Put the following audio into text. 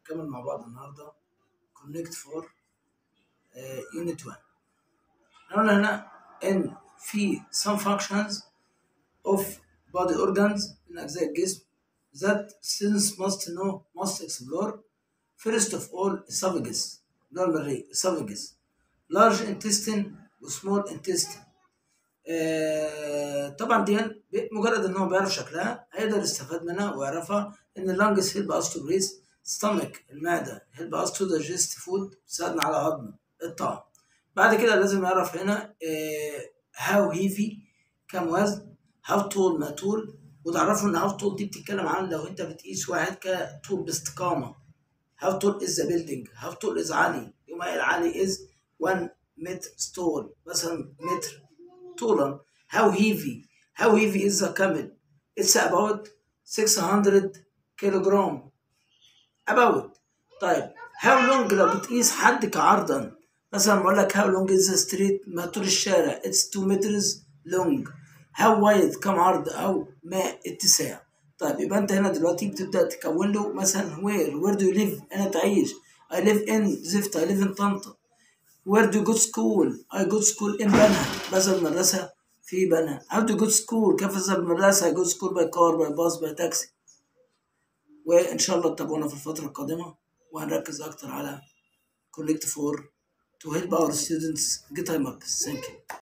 نكمل مع بعض النهارده كونكت فور يونت 1 قلنا هنا ان في some functions of body organs من اجزاء الجسم that students must know must explore first of all esophagus normally esophagus large intestine وسمول intestine آه طبعا دي مجرد ان هو بيعرف شكلها هيقدر يستفاد منها ويعرفها ان اللانجز هيلب اس تو بريس ستامك المعده هيلب اس تو دايجست فود بتساعدنا على هضم الطعام بعد كده لازم يعرف هنا هاو هيفي كم وزن هاو طول ما طول وتعرفوا ان هاو طول دي بتتكلم عن لو انت بتقيس واحد كطول باستقامه هاو طول از ذا بيلدينج هاو طول از علي يوم العلي از 1 متر ستول مثلا متر طولا how heavy how heavy is the camel it's about 600 كيلوغرام about طيب how long لو بتقيس حد كعرضا مثلا بقول لك how long is the street ما طول الشارع it's 2 meters long how wide كم عرض او ما اتساع طيب يبقى انت هنا دلوقتي بتبدا تكون له مثلا where where do you live انا تعيش I live in زفت I live in طنطا where do you go to school I go to school in بنها بذهب المدرسة في بنها how do you go to school كيف أذهب المدرسة I go to school by car by bus by taxi وإن شاء الله تتابعونا في الفترة القادمة وهنركز أكتر على collect for to help our students get time up thank you